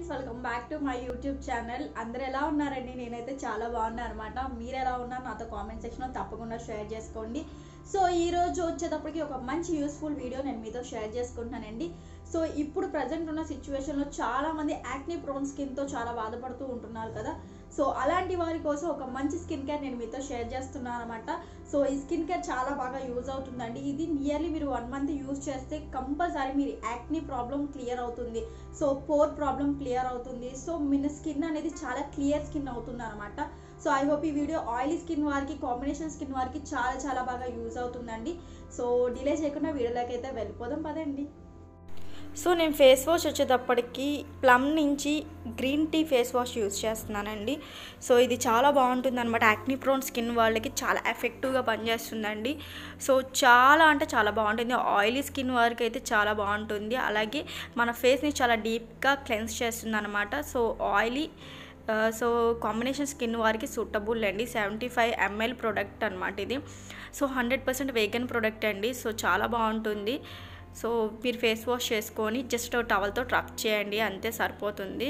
friends welcome back to my YouTube channel అందరు ఎలా ఉన్నారండి నేనైతే చాలా బాగున్నాను అనమాట మీరు ఎలా ఉన్నారు నాతో కామెంట్ సెక్షన్లో తప్పకుండా షేర్ చేసుకోండి సో ఈ రోజు వచ్చేటప్పటికి ఒక మంచి యూస్ఫుల్ వీడియో నేను మీతో షేర్ చేసుకుంటున్నానండి సో ఇప్పుడు ప్రజెంట్ ఉన్న సిచ్యువేషన్లో చాలా మంది యాక్ని ప్రోన్ స్కిన్తో చాలా బాధపడుతూ ఉంటున్నారు కదా సో అలాంటి వారి కోసం ఒక మంచి స్కిన్ కేర్ నేను మీతో షేర్ చేస్తున్నాను అనమాట సో ఈ స్కిన్ కేర్ చాలా బాగా యూజ్ అవుతుందండి ఇది నియర్లీ మీరు వన్ మంత్ యూజ్ చేస్తే కంపల్సరీ మీరు యాక్ని ప్రాబ్లం క్లియర్ అవుతుంది సో పోర్ ప్రాబ్లం క్లియర్ అవుతుంది సో మీ స్కిన్ అనేది చాలా క్లియర్ స్కిన్ అవుతుంది అనమాట సో ఐ హోప్ ఈ వీడియో ఆయిలీ స్కిన్ వారికి కాంబినేషన్ స్కిన్ వారికి చాలా చాలా బాగా యూజ్ అవుతుందండి సో డిలే చేయకుండా వీడియోలోకి అయితే వెళ్ళిపోదాం పదండి సో నేను ఫేస్ వాష్ వచ్చేటప్పటికి ప్లమ్ నుంచి green tea face wash use చేస్తున్నానండి సో ఇది చాలా బాగుంటుంది అనమాట యాక్ని ప్రోన్ స్కిన్ వాళ్ళకి చాలా ఎఫెక్టివ్గా పనిచేస్తుందండి సో చాలా అంటే చాలా బాగుంటుంది ఆయిలీ స్కిన్ వారికి అయితే చాలా బాగుంటుంది అలాగే మన ఫేస్ని చాలా డీప్గా క్లెన్స్ చేస్తుంది అనమాట so oily so combination skin వారికి సూటబుల్ అండి సెవెంటీ ఫైవ్ ఎంఎల్ ప్రోడక్ట్ అనమాట ఇది so hundred percent vegan product అండి సో చాలా బాగుంటుంది సో మీరు ఫేస్ వాష్ చేసుకొని జస్ట్ టవల్తో రబ్ చేయండి అంతే సరిపోతుంది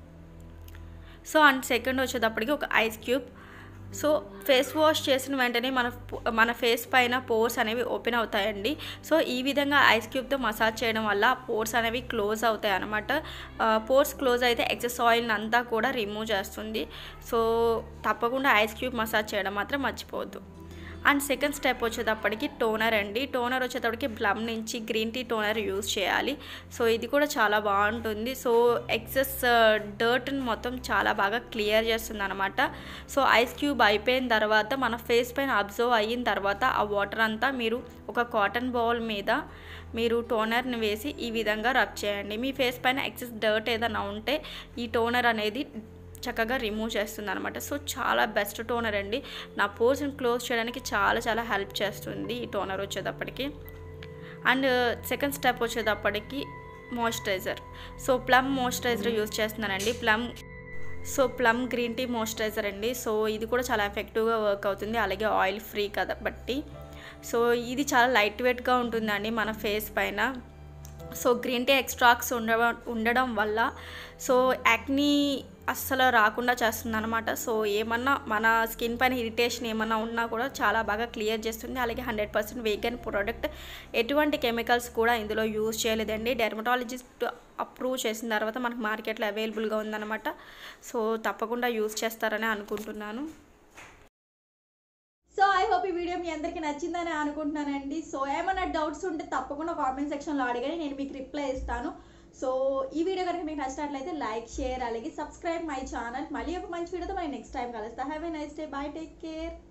సో అండ్ సెకండ్ వచ్చేటప్పటికి ఒక ice cube so face wash చేసిన వెంటనే మన మన ఫేస్ పైన పోర్స్ అనేవి ఓపెన్ అవుతాయండి సో ఈ విధంగా ఐస్ క్యూబ్తో మసాజ్ చేయడం వల్ల పోర్స్ అనేవి క్లోజ్ అవుతాయి అనమాట పోర్స్ క్లోజ్ అయితే ఎక్సెస్ ఆయిల్ని అంతా కూడా రిమూవ్ చేస్తుంది సో తప్పకుండా ఐస్ క్యూబ్ మసాజ్ చేయడం మాత్రం మర్చిపోవద్దు అండ్ సెకండ్ స్టెప్ వచ్చేటప్పటికి టోనర్ అండి టోనర్ వచ్చేటప్పటికి బ్లమ్ నుంచి గ్రీన్ టీ టోనర్ యూజ్ చేయాలి సో ఇది కూడా చాలా బాగుంటుంది సో ఎక్సెస్ డర్ట్ని మొత్తం చాలా బాగా క్లియర్ చేస్తుంది అనమాట సో ఐస్ క్యూబ్ అయిపోయిన తర్వాత మన ఫేస్ పైన అబ్జర్వ్ అయిన తర్వాత ఆ వాటర్ అంతా మీరు ఒక కాటన్ బౌల్ మీద మీరు టోనర్ని వేసి ఈ విధంగా రబ్ చేయండి మీ ఫేస్ పైన ఎక్సెస్ డర్ట్ ఏదైనా ఉంటే ఈ టోనర్ అనేది చక్కగా రిమూవ్ చేస్తుంది అనమాట సో చాలా బెస్ట్ టోనర్ అండి నా పోర్స్ని క్లోజ్ చేయడానికి చాలా చాలా హెల్ప్ చేస్తుంది ఈ టోనర్ వచ్చేటప్పటికి అండ్ సెకండ్ స్టెప్ వచ్చేటప్పటికి moisturiser so plum moisturiser use చేస్తున్నానండి plum so plum green tea moisturiser అండి సో ఇది కూడా చాలా ఎఫెక్టివ్గా వర్క్ అవుతుంది అలాగే ఆయిల్ ఫ్రీ కాబట్టి సో ఇది చాలా లైట్ వెయిట్గా ఉంటుందండి మన ఫేస్ పైన సో గ్రీన్ టీ ఎక్స్ట్రాక్స్ ఉండడం ఉండడం వల్ల సో యాక్నీ అస్సలు రాకుండా చేస్తుంది అనమాట సో ఏమన్నా మన స్కిన్ పైన ఇరిటేషన్ ఏమన్నా ఉన్నా కూడా చాలా బాగా క్లియర్ చేస్తుంది అలాగే హండ్రెడ్ పర్సెంట్ వేగన్ ప్రోడక్ట్ ఎటువంటి కెమికల్స్ కూడా ఇందులో యూజ్ చేయలేదండి డెర్మటాలజిస్ట్ అప్రూవ్ చేసిన తర్వాత మనకు మార్కెట్లో అవైలబుల్గా ఉందన్నమాట సో తప్పకుండా యూజ్ చేస్తారని అనుకుంటున్నాను సో ఐ హోప్ ఈ వీడియో మీ అందరికీ నచ్చిందని అనుకుంటున్నానండి సో ఏమైనా డౌట్స్ ఉంటే తప్పకుండా కామెంట్ సెక్షన్లో అడగని నేను మీకు రిప్లై ఇస్తాను సో ఈ వీడియో కనుక మీకు నచ్చినట్లయితే లైక్ షేర్ అలాగే సబ్స్క్రైబ్ మై ఛానల్ మళ్ళీ ఒక మంచి వీడియోతో మరి నెక్స్ట్ టైం కలుస్తా have a nice day bye take care